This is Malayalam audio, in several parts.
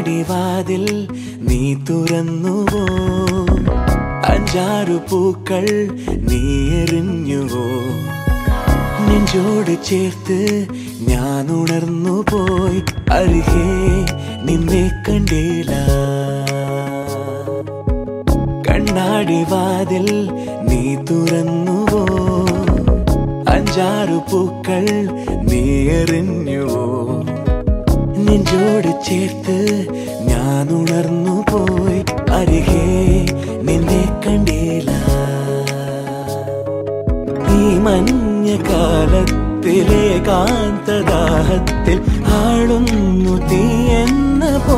കണ്ണാടി വാതിൽ നീ തുറന്നുവോ അഞ്ചാറു പൂക്കൾ നീ എറിഞ്ഞുവോ നെഞ്ചോട് ചേർത്ത് ഞാൻ ഉണർന്നു പോയി അരികെ നിന്നെ കണ്ടില്ല കണ്ണാടി വാതിൽ നീ തുറന്നുവോ അഞ്ചാറു പൂക്കൾ നീ എറിഞ്ഞുവോ നെഞ്ചോട് ചേർത്ത് ഞാൻ ഉണർന്നു പോയി അരികെ നിന്നെ കണ്ടില്ല ഈ മഞ്ഞ കാലത്തിലെ കാന്തദാഹത്തിൽ ആളുന്നു തീ എന്ന പോ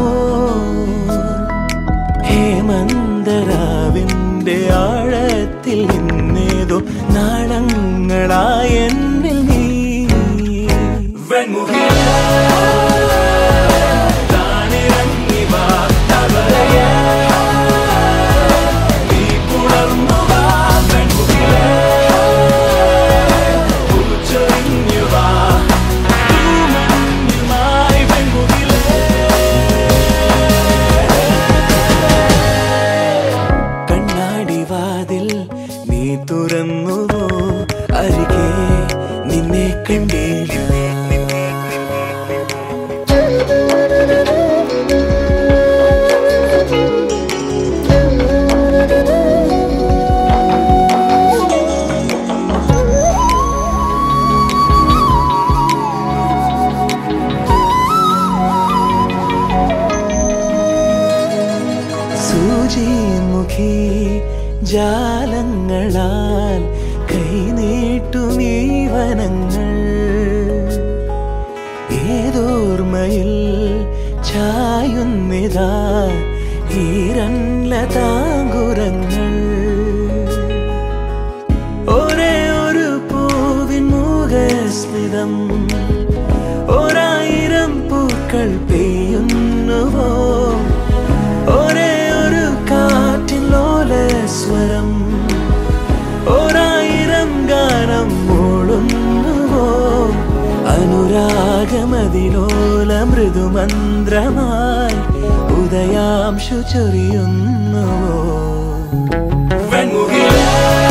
ഹേമന്തരാവിന്റെ ആഴത്തിൽ നിന്നേതോ നാളങ്ങളായ എന്നിൽ നീ വെൺമുഖിലേ, താനിറങ്ങി വാ, തവളയേ, നീ പുണർന്നു വാ, വെൺമുഖിലേ, പൂച്ചൊരിഞ്ഞു വാ, തൂമഞ്ഞുമായി വെൺമുഖിലേ. കണ്ണാടി വാതിൽ നീ തുറന്നുവോ അരികെ നിന്നെ കണ്ടില്ല സൂചിമുഖി ജാലങ്ങളാൽ കൈനീട്ടുമീ വനങ്ങൾ ഏതോർമ്മയിൽ ചായുന്നിതാ ഈരൻലതാങ്കുരങ്ങൾ ഒരേ ഒരു പൂവിൻ മുഖസ്മിതം ഒരായിരം പൂക്കൾ പെയ്യുന്നുവോ ഒരേ ഒരു കാറ്റിൻ ലോലസ്വരം ഒരായിരം ഗാനം മൂളുന്നുവോ അനുരാഗമതിലോല മൃദുമന്ത്രമായി ഉദയാംശു ചൊരിയുന്നുവോ വെൺമുഖിലേ,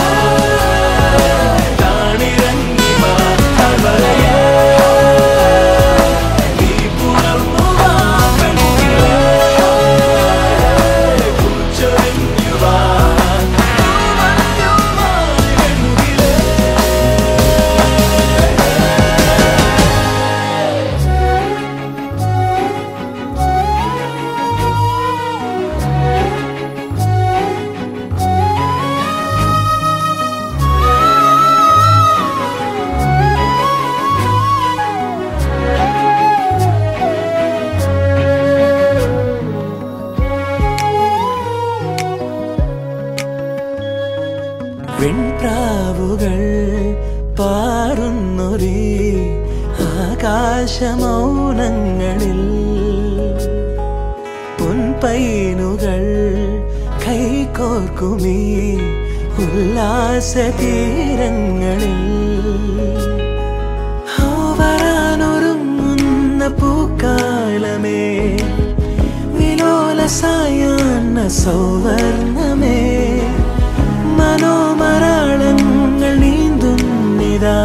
താണിറങ്ങി വാ, തവളയേ, നീ പുണർന്നു വാ, വെൺമുഖിലേ, പൂച്ചൊരിഞ്ഞു വാ, തൂമഞ്ഞുമായി വെൺമുഖിലേ. വെൺപ്രാവുകൾ പാറുന്നൊരേ ആകാശമൗനങ്ങളിൽ പൊൻപൈനുകൾ കൈകോർക്കുമീ ഉല്ലാസ തീരങ്ങളിൽ വരാനൊരുങ്ങുന്ന പൂക്കാലമേ വിലോല സായാഹ്ന സൗവർണമേ മനോമരാളങ്ങൾ നീന്തുന്നിതാ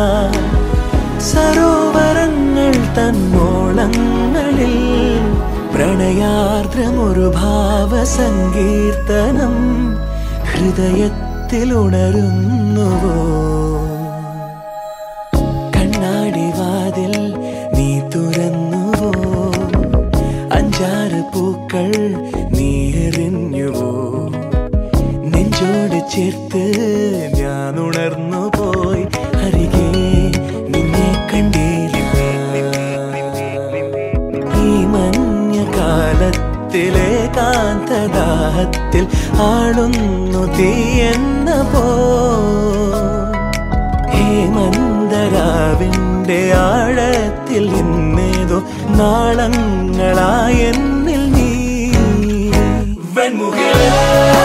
സരോവരങ്ങൾ തന്നോളങ്ങളിൽ പ്രണയാർദ്രമൊരു ഭാവസങ്കീർത്തനം ഹൃദയത്തിൽ ഉണരുന്നുവോ കണ്ണാടി വാതിൽ നീ തുറന്നുവോ അഞ്ചാറ് പൂക്കൾ നീ എറിഞ്ഞുവോ നെഞ്ചോട് ചേർത്ത് ഞാൻ ഉണർന്നു പോയി അരികെ നിന്നെ കണ്ടില്ല ഈ മഞ്ഞ കാലത്തിലെ കാന്തദാഹത്തിൽ ആളുന്നു തീ എന്ന പോ ഹേമന്തരാവിന്റെ ആഴത്തിൽ ഇന്നേതോ നാളങ്ങളായെന്നിൽ നീ വെൺമുഖിലേ